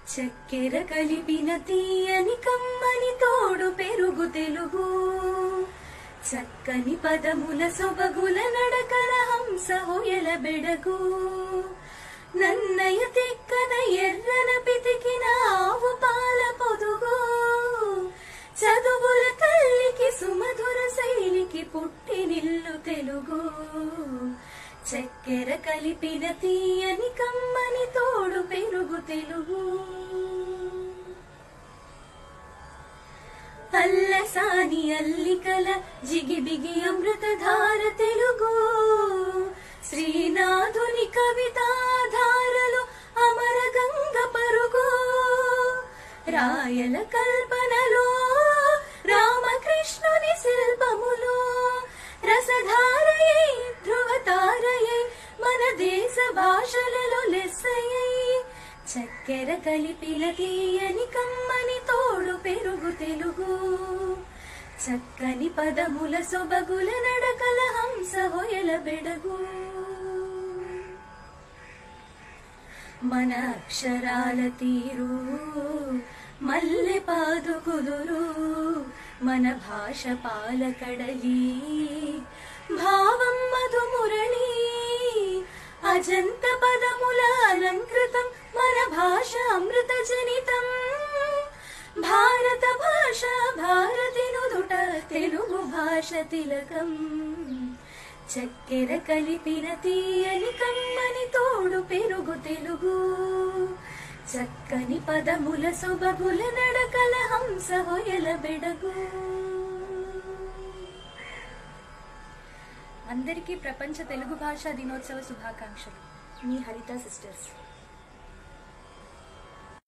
చక్కెర కలిపిన తీయని కమ్మని తోడు పెరుగు తెలుగు చక్కని పదముల సొబగుల నడకల హంస హోయల బెడగు నన్నయ తిక్కన ఎర్రన పితికిన ఆవు పాల పొదుగు చదువుల తల్లికి సుమధుర శైలికి పుట్టినిల్లు తెలుగు చక్కెర కలిపిన తీయని కమ్మని తోడు పెరుగు తెలుగు అల్లసాని అల్లికల జిగిబిగి అమృతధార తెలుగు శ్రీనాథుని కవితాధారలు అమర గంగ పరుగు రాయల కల్పనలో రామకృష్ణుని శిల్పములో రసధారయై ధ్రువతారయై మన దేశ భాషలలో లెస్సయ్యై చక్కెర కలిపిన తీయని కమ్మని తోడు పెరుగు తెలుగు చక్కని పదముల సొబగుల నడకల హంస హొయల బెడగు మన అక్షరాల తీరు మల్లె పాదు కుదురు మన భాష పాలకడలి భావం మధుమురళి అజంత పదముల అలంకృతం మన భాష అమృత జనితం భారత భాష భారతినుదుట తెలుగు భాష తిలకం చక్కెర కలిపిన తీయని కమ్మని తోడు పెరుగు తెలుగు చక్కని పదముల సొబగుల నడకల హంస హొయల బెడగు అందరికీ ప్రపంచ తెలుగు భాషా దినోత్సవ శుభాకాంక్షలు మీ హరిత సిస్టర్స్